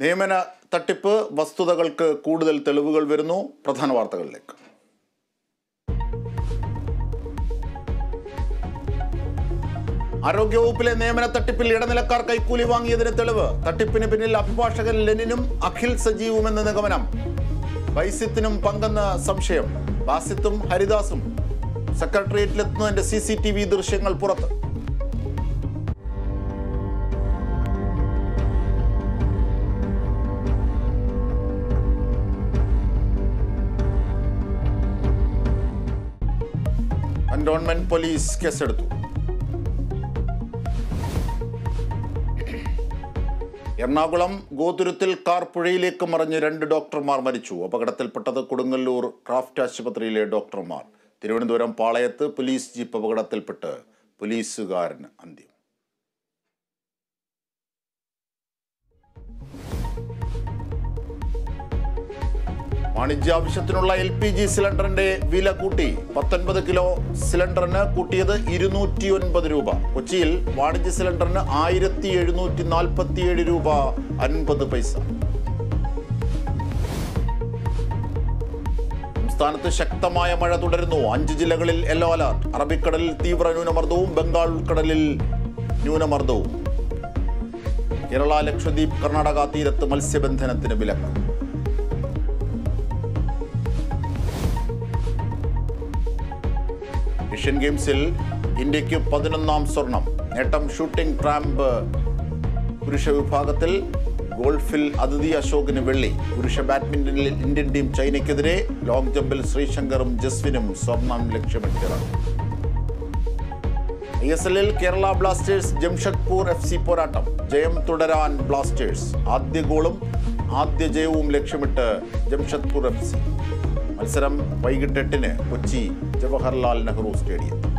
നിയമന തട്ടിപ്പ് വസ്തുതകൾക്ക് കൂടുതൽ തെളിവുകൾ വരുന്നു പ്രധാന വാർത്തകളിലേക്ക് ആരോഗ്യവകുപ്പിലെ നിയമന തട്ടിപ്പിൽ ഇടനിലക്കാർ കൈക്കൂലി വാങ്ങിയതിന് തെളിവ് തട്ടിപ്പിന് പിന്നിൽ അഭിഭാഷകൻ ലെനിനും അഖിൽ സജീവുമെന്ന നിഗമനം ബൈസിത്തിനും പങ്കെന്ന സംശയം ബാസിത്തും ഹരിദാസും സെക്രട്ടേറിയറ്റിലെത്തുന്നതിന്റെ സി സി ടി വി ദൃശ്യങ്ങൾ പുറത്ത് കന്റോൺമെന്റ് പോലീസ് കേസെടുത്തു എറണാകുളം ഗോതുരത്തിൽ കാർ പുഴയിലേക്ക് മറിഞ്ഞ് രണ്ട് ഡോക്ടർമാർ മരിച്ചു അപകടത്തിൽപ്പെട്ടത് കൊടുങ്ങല്ലൂർ ക്രാഫ്റ്റ് ആശുപത്രിയിലെ ഡോക്ടർമാർ തിരുവനന്തപുരം പാളയത്ത് പോലീസ് ജീപ്പ് അപകടത്തിൽപ്പെട്ട് പോലീസുകാരന് അന്ത്യം വാണിജ്യാവശ്യത്തിനുള്ള എൽ പി ജി സിലിണ്ടറിന്റെ വില കൂട്ടി പത്തൊൻപത് കിലോ സിലിണ്ടറിന് കൂട്ടിയത് ഇരുന്നൂറ്റി ഒൻപത് രൂപ കൊച്ചിയിൽ വാണിജ്യ സിലിണ്ടറിന് ആയിരത്തി എഴുന്നൂറ്റി നാൽപ്പത്തിയേഴ് രൂപ അൻപത് പൈസ സംസ്ഥാനത്ത് ശക്തമായ മഴ തുടരുന്നു അഞ്ച് ജില്ലകളിൽ യെല്ലോ അലർട്ട് അറബിക്കടലിൽ തീവ്ര ന്യൂനമർദ്ദവും ബംഗാൾ ഉൾക്കടലിൽ ന്യൂനമർദ്ദവും കേരള ലക്ഷദ്വീപ് കർണാടക തീരത്ത് മത്സ്യബന്ധനത്തിന് വിലക്ക് ഏഷ്യൻ ഗെയിംസിൽ ഇന്ത്യക്ക് പതിനൊന്നാം സ്വർണം നേട്ടം ഷൂട്ടിംഗ് ട്രാമ്പ് പുരുഷ വിഭാഗത്തിൽ ഗോൾഫിൽ അതിഥി അശോകിന് വെള്ളി പുരുഷ ബാഡ്മിന്റണിൽ ഇന്ത്യൻ ടീം ചൈനയ്ക്കെതിരെ ലോങ് ജമ്പിൽ ശ്രീശങ്കറും ജസ്വിനും സ്വർണം ലക്ഷ്യമിട്ടിറങ്ങി ഐ എസ് എല്ലിൽ Kerala blasters Jamshedpur F C പോരാട്ടം ജയം തുടരാൻ ബ്ലാസ്റ്റേഴ്സ് ആദ്യ ഗോളും ആദ്യ ജയവും ലക്ഷ്യമിട്ട് ജംഷഡ്പൂർ എഫ് സി മത്സരം വൈകിട്ട് എട്ടിന് കൊച്ചി ജവഹർലാൽ നെഹ്റു സ്റ്റേഡിയം